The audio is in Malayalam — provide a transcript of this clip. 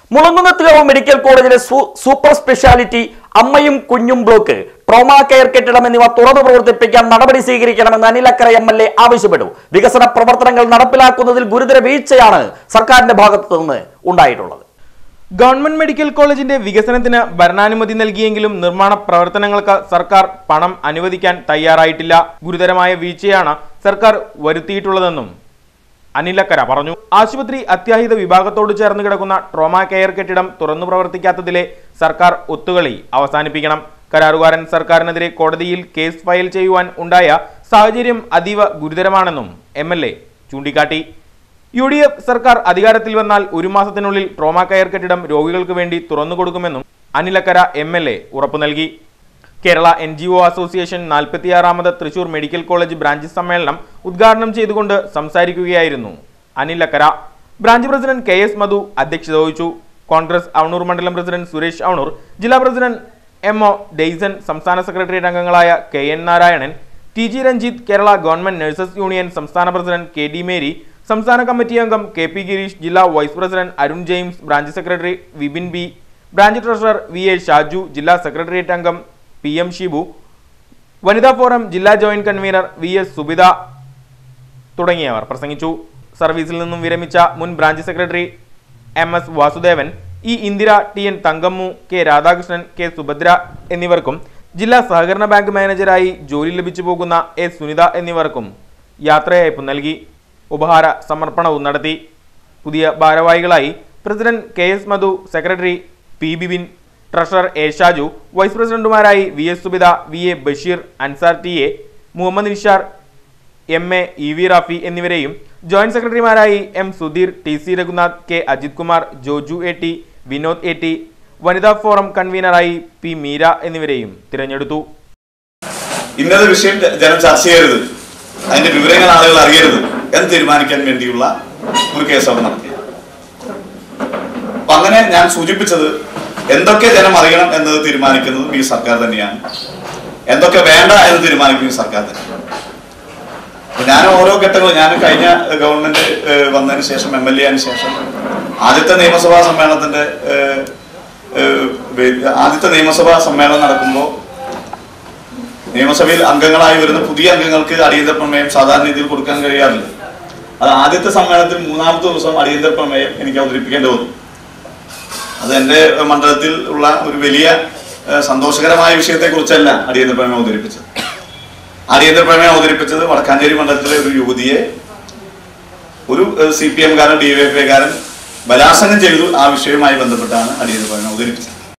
മുളങ്കുന്നത്തിലാവ് മെഡിക്കൽ കോളേജിലെ സൂ- സൂപ്പർ സ്പെഷ്യാലിറ്റി അമ്മയും കുഞ്ഞും ബ്ലോക്ക് ട്രോമ കെയർ കെട്ടിടം എന്നിവ തുറന്നു പ്രവർത്തിപ്പിക്കാൻ നടപടി സ്വീകരിക്കണമെന്ന് അനിലക്കര എം എൽ എ ആവശ്യപ്പെട്ടു വികസന പ്രവർത്തനങ്ങൾ നടപ്പിലാക്കുന്നതിൽ ഗുരുതര വീഴ്ചയാണ് സർക്കാരിന്റെ ഭാഗത്തു നിന്ന് ഉണ്ടായിട്ടുള്ളത് ഗവൺമെന്റ് മെഡിക്കൽ കോളേജിന്റെ വികസനത്തിന് ഭരണാനുമതി നൽകിയെങ്കിലും നിർമ്മാണ പ്രവർത്തനങ്ങൾക്ക് സർക്കാർ പണം അനുവദിക്കാൻ തയ്യാറായിട്ടില്ല ഗുരുതരമായ വീഴ്ചയാണ് സർക്കാർ വരുത്തിയിട്ടുള്ളതെന്നും അനിലക്കര പറഞ്ഞു ആശുപത്രി അത്യാഹിത വിഭാഗത്തോട് ചേർന്ന് കിടക്കുന്ന ട്രോമ കെയർ കെട്ടിടം തുറന്നു പ്രവർത്തിക്കാത്തതിലെ സർക്കാർ ഒത്തുകളി അവസാനിപ്പിക്കണം കരാറുകാരൻ സർക്കാരിനെതിരെ കോടതിയിൽ കേസ് ഫയൽ ചെയ്യുവാൻ ഉണ്ടായ സാഹചര്യം അതീവ ഗുരുതരമാണെന്നും എം എൽ എ ചൂണ്ടിക്കാട്ടി യു ഡി എഫ് സർക്കാർ അധികാരത്തിൽ വന്നാൽ ഒരു മാസത്തിനുള്ളിൽ ട്രോമ കെയർ കെട്ടിടം രോഗികൾക്ക് വേണ്ടി തുറന്നു കൊടുക്കുമെന്നും അനിലക്കര എം എൽ എ ഉറപ്പു നൽകി Kerala N G O association നാൽപ്പത്തിയാറാമത് തൃശൂർ മെഡിക്കൽ കോളേജ് ബ്രാഞ്ച് സമ്മേളനം ഉദ്ഘാടനം ചെയ്തുകൊണ്ട് സംസാരിക്കുകയായിരുന്നു Anilakkara branch president K S Madhu അധ്യക്ഷത വഹിച്ചു കോൺഗ്രസ് അവണൂർ മണ്ഡലം പ്രസിഡന്റ് സുരേഷ് അവണൂർ ജില്ലാ പ്രസിഡന്റ് എം ഒ ഡെയ്സൺ സംസ്ഥാന സെക്രട്ടേറിയറ്റ് അംഗങ്ങളായ K N Narayanan T G Ranjith Kerala government nurses union സംസ്ഥാന പ്രസിഡന്റ് കെ ഡി മേരി സംസ്ഥാന കമ്മിറ്റി അംഗം കെ പി ഗിരീഷ് ജില്ലാ vice president Arun James branch secretary Vipin B branch treasurer V A Shaju ജില്ലാ സെക്രട്ടേറിയറ്റ് അംഗം പി എം ഷിബു വനിതാ ഫോറം ജില്ലാ joint convener V S Subitha തുടങ്ങിയവർ പ്രസംഗിച്ചു സർവീസിൽ നിന്നും വിരമിച്ച മുൻ branch secretary M S Vasudevan E Indira T N Thankammu K Radhakrishnan K Subhadra എന്നിവർക്കും ജില്ലാ സഹകരണ ബാങ്ക് മാനേജരായി ജോലി ലഭിച്ചു പോകുന്ന എ സുനിത എന്നിവർക്കും യാത്രയയപ്പ് നൽകി ഉപഹാര സമർപ്പണവും നടത്തി പുതിയ ഭാരവാഹികളായി president K S Madhu secretary P Bibin treasurer A Shaju vice പ്രസിഡന്റുമാരായി V S Subitha V A Basheer Ansar T A Muhammad Nishar M A E V Rafi എന്നിവരെയും ജോയിന്റ് സെക്രട്ടറിമാരായി M Sudheer T C Raghunath K Ajith Kumar Joju A T Vinod A T വനിതാ ഫോറം കൺവീനറായി പി മീര എന്നിവരെയും തിരഞ്ഞെടുത്തു ഇന്നത് വിഷയം ജ- ജനം ചർച്ച ചെയ്യരുത് അതിന്റെ വിവരങ്ങൾ ആളുകൾ അറിയരുത് എന്ന് തീരുമാനിക്കാൻ വേണ്ടിയുള്ള ഒരു കേസ് അവർ നടത്തി അപ്പൊ അങ്ങനെ ഞാൻ സൂചിപ്പിച്ചത് എന്തൊക്കെ ജനം അറിയണം എന്നത് തീരുമാനിക്കുന്നതും ഈ സർക്കാർ തന്നെയാണ് എന്തൊക്കെ വേണ്ട എന്ന് തീരുമാനിക്കുന്നത് ഈ സർക്കാർ തന്നെയാണ് അപ്പൊ ഞാൻ ഓരോ ഘട്ടങ്ങളും ഞാൻ കഴിഞ്ഞ ഗവൺമെന്റ് ഏഹ്, വന്നതിന് ശേഷം എം എൽ എ ആയതിനു ശേഷം ആദ്യത്തെ നിയമസഭാ സമ്മേളനത്തിന്റെ ഏഹ്, ഏഹ്, വേ- ആദ്യത്തെ നിയമസഭാ സമ്മേളനം നടക്കുമ്പോൾ നിയമസഭയിൽ അംഗങ്ങളായി വരുന്ന പുതിയ അംഗങ്ങൾക്ക് അടിയന്തര പ്രമേയം സാധാരണ രീതിയിൽ കൊടുക്കാൻ കഴിയാറില്ല അത് ആദ്യത്തെ സമ്മേളനത്തിൽ മൂന്നാമത്തെ ദിവസം അടിയന്തര പ്രമേയം എനിക്ക് അവതരിപ്പിക്കേണ്ടി വന്നു അത് എൻ്റെ മണ്ഡലത്തിൽ ഉള്ള ഒരു വലിയ ഏഹ്, സന്തോഷകരമായ വിഷയത്തെക്കുറിച്ചല്ല അടിയന്തര പ്രമേയം അവതരിപ്പിച്ചത് അടിയന്തര പ്രമേയം അവതരിപ്പിച്ചത് വടക്കാഞ്ചേരി മണ്ഡലത്തിലെ ഒരു യുവതിയെ ഒരു സി പി എംകാരൻ ഡി വൈ എഫ് കാരൻ ബലാത്സംഗം ചെയ്തു ആ വിഷയവുമായി ബന്ധപ്പെട്ടാണ് അടിയന്തര പ്രമേയം അവതരിപ്പിച്ചത്